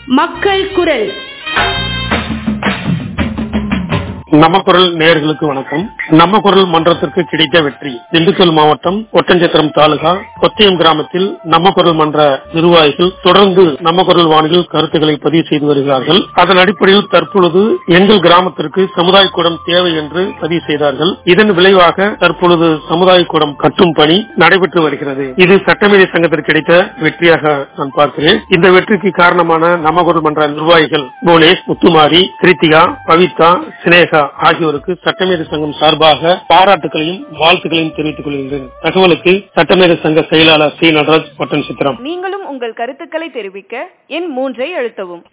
மக்கள் குரல் நம்ம குரல் நேயர்களுக்கு வணக்கம் நம்ம குரல் மன்றத்திற்கு கிடைத்த வெற்றி திண்டுக்கல் மாவட்டம் ஒட்டஞ்சத்திரம் தாலுகா கொத்தியம் கிராமத்தில் நம்ம குரல் மன்ற நிர்வாகிகள் தொடர்ந்து நம்ம குரல் வானில் கருத்துக்களை பதிவு செய்து வருகிறார்கள் அதன் அடிப்படையில் தற்பொழுது எங்கள் கிராமத்திற்கு சமுதாய கூடம் தேவை என்று பதிவு செய்தார்கள் இதன் விளைவாக தற்பொழுது சமுதாய கூடம் கட்டும் பணி நடைபெற்று வருகிறது இது சட்டமேதை சங்கத்திற்கு கிடைத்த வெற்றியாக நான் பார்க்கிறேன் இந்த வெற்றிக்கு காரணமான நம்ம குரல் மன்ற நிர்வாகிகள் புவனேஷ் முத்துமாரி கிருத்திகா பவிதா சினேகா ஆகியோருக்கு சட்டமேதை சங்கம் சார்பாக பாராட்டுகளையும் வாழ்த்துக்களையும் தெரிவித்துக் கொள்கின்றேன் தகவலுக்கு சட்டமேதை சங்க செயலாளர் சி நடராஜ் பட்டன் சித்திரம் நீங்களும் உங்கள் கருத்துக்களை தெரிவிக்க எண் மூன்றை அழுத்தவும்